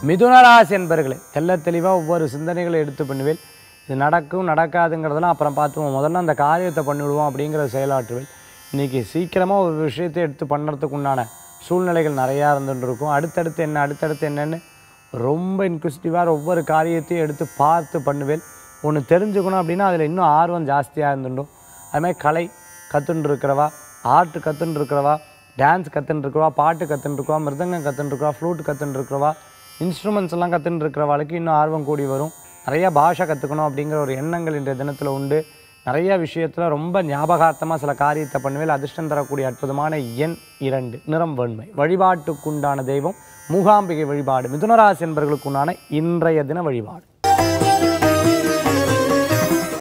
மிதுனராசி என்பர்களே தெள்ள தெளிவாக ஒவ்வொரு சிந்தனைகளை எடுத்து பண்ணுவேன் இது நடக்கும் நடக்காதுங்கிறதெல்லாம் அப்புறம் பார்த்துவோம் முதல்ல அந்த காரியத்தை பண்ணிவிடுவோம் அப்படிங்கிற செயலாற்றுவேன் இன்றைக்கி சீக்கிரமாக ஒரு விஷயத்தை எடுத்து பண்ணுறதுக்கு உண்டான சூழ்நிலைகள் நிறையா இருந்துட்டு இருக்கும் அடுத்தடுத்து என்ன அடுத்தடுத்து என்னன்னு ரொம்ப இன்க்விசிட்டிவாக ஒவ்வொரு காரியத்தையும் எடுத்து பார்த்து பண்ணுவேன் ஒன்று தெரிஞ்சுக்கணும் அப்படின்னா அதில் இன்னும் ஆர்வம் ஜாஸ்தியாக இருந்துடும் அதுமாதிரி கலை கற்றுன்னு இருக்கிறவா ஆர்ட் கற்றுன்னு இருக்கிறவா டான்ஸ் கற்றுன்னு இருக்கிறவா பாட்டு கற்றுன்னு இருக்கிறவா மிருதங்கம் கற்றுன்னு இருக்கிறவா ஃப்ளூட் கற்றுன்னு இருக்கிறவா இன்ஸ்ட்ருமெண்ட்ஸ் எல்லாம் கற்றுன்னு இருக்கிறவாளுக்கு இன்னும் ஆர்வம் கூடி வரும் நிறைய பாஷை கற்றுக்கணும் அப்படிங்கிற ஒரு எண்ணங்கள் இன்றைய தினத்தில் உண்டு நிறைய விஷயத்தில் ரொம்ப ஞாபகார்த்தமாக சில காரியத்தை பண்ணுவேன் அதிர்ஷ்டம் தரக்கூடிய அற்புதமான எண் இரண்டு நிறம் வெண்மை வழிபாட்டுக்குண்டான தெய்வம் மூகாம்பிகை வழிபாடு மிதுனராசி என்பவர்களுக்குண்டான இன்றைய தின வழிபாடு